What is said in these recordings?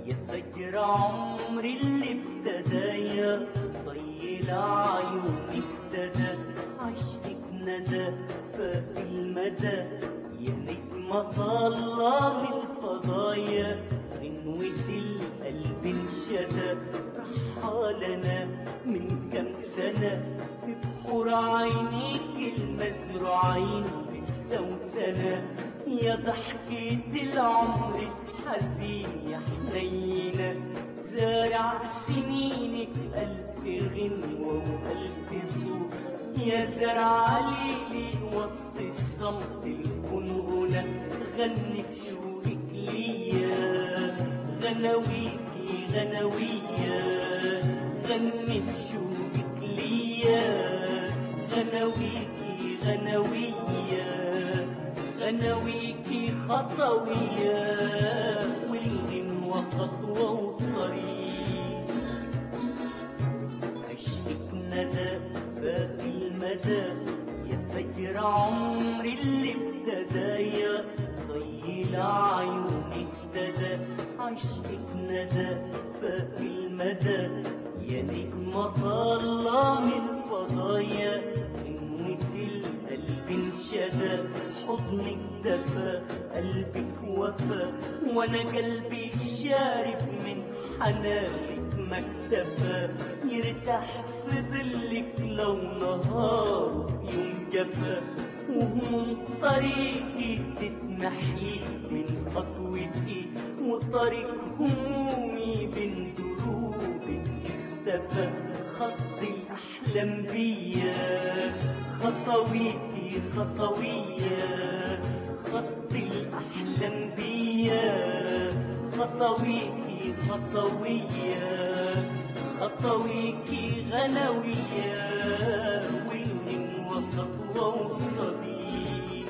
يا فجر عمري اللي ابتدى يا طيل عيوني ابتدى عشقك ندى فاق المدى يا نجمة طالة من الفضايا غنوة القلب انشدى رحالنا من كم سنة في بحور عينيك المزروعين بالسوسنة يا ضحكة العمر الحزين يا حنينة زارع سنينك ألف غنوة وألف صوت يا زرع ليلي وسط الصمت الكون غنى غني بشوقك ليا غناويكي غناوية غني بشوقك ليا غناويكي غناوية غناويكي خطوية والغنوة خطوة وطريق عشقك ندى فاق المدى يا فجر عمري اللي ابتدى يا ضيل عيوني اهتدى عشقك ندى فاق المدى يا نجمة طالة من فضايا غنوة القلب انشدى حضنك دفى قلبك وفى وانا قلبي شارب من حنانك ما اكتفى يرتاح في ظلك لو نهار في يوم جفا وهموم طريقي تتمحي من خطوتي وطريق همومي بين دروبك اختفى خط الأحلام بيا خطويتي خطوية خط الأحلام بيا خطويكي خطوية خطويكي غنوية والنجوة خطوة وصديق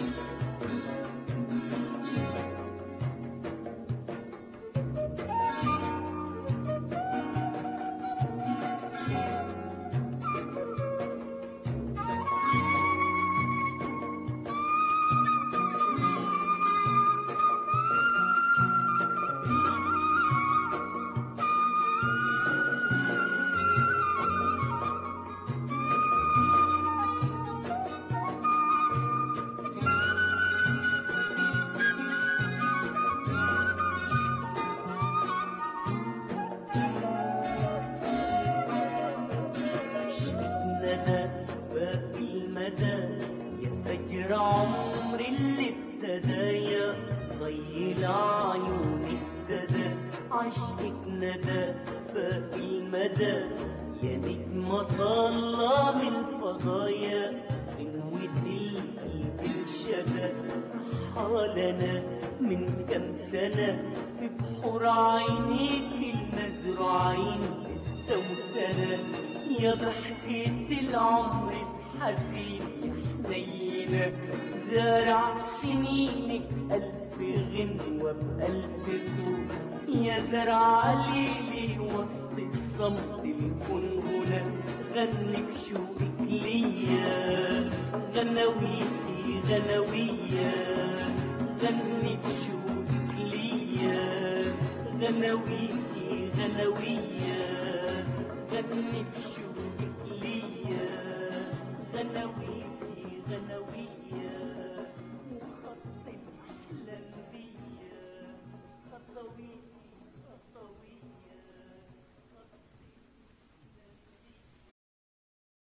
عشقك ندى فاق المدى يا فجر عمري اللي ابتدى يا ضيل عيوني ابتدى عشقك ندى فاق المدى يا نجمة طالة من الفضايا غنوة القلب انشدى رحالنا من كم سنة في بحور عينيك المزروعين بالسوسنة يا ضحكة العمر الحزين يا حنينة زارع سنينك ألف غنوة بألف صوت يا زرع ليلي وسط الصمت الكون هنا غني بشوقك ليا غناويكي غناوية غني بشوقك ليا غناويكي غناوية غني بشوقك